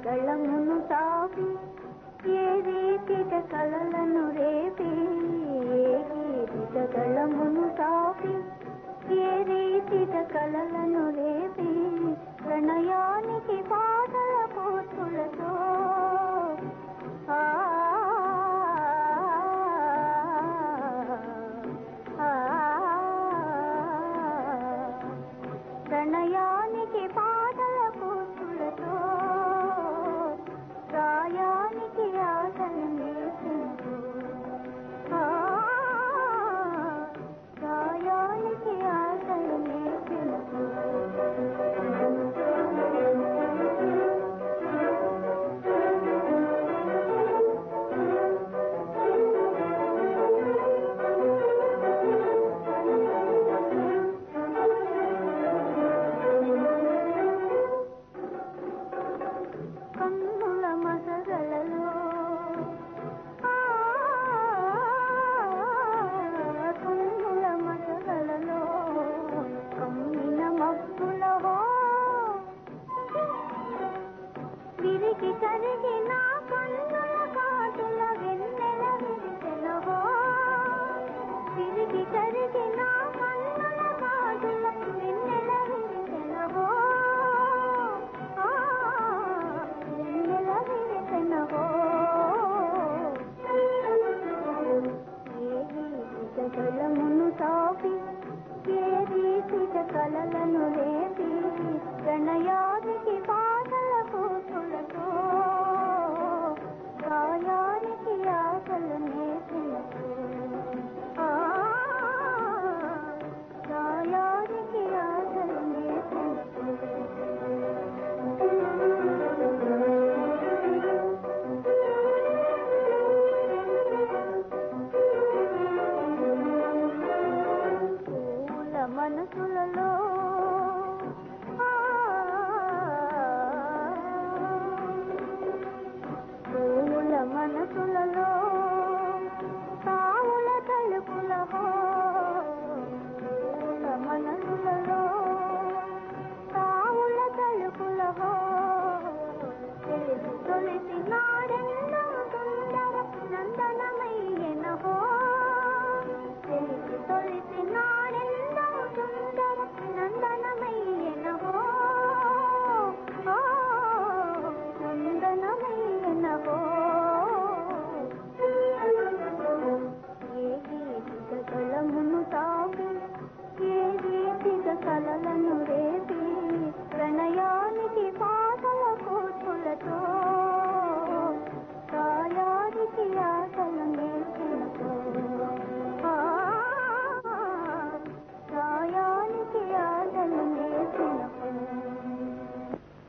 గళమును తాపి ఏ రీతిట కలలను రేపి ఏ గీతిట గళమును తాపి ఏ రీతిట కలలను రేపి ప్రణయానికి పాటల పోతులతో ఆ ఆ, ప్రణయానికి పాటల పోతులతో ప్రాయానికి ఆశలు నేర్పించు ఆ, ప్రాయానికి ఆశలు నేర్పించు కన్నుల మసగలలో ఆ, కన్నుల మసగలలో కమ్మిన మబ్బులవో విరిగి కరిగి నా కన్నుల కాటుల వెన్నెల విరిసెలవో విరిగి కరిగి నా కన్నుల కాటుల వెన్నెల విరిసెలవో ఆ, వెన్నెల విరిసెలవో ఏ రీతిక గలమును తాపి ఏ రీతిక కలలను రేపి ప్రణయానికి పాటల కూతులతో గాయానికి ఆశలు నేర్పినతో ఆ, గాయానికి ఆశలు పూల మనసులలో ఆ, పూల మనసులలో తావుల తలుపులహో పూల మనసులలో తావుల తలుపులహో తెలిసి తొలిసి నాడెందో సుందర నందనమయ్యనహో తెలిసి తొలిసి నాడెందో సుందర నందనమయ్యనహో ఓ, నందనమయ్యనహో ఏ గీతిక కలమును తాపి ఏ రీతిక కలలను రేపి ప్రణయానికి పాటల కూతులతో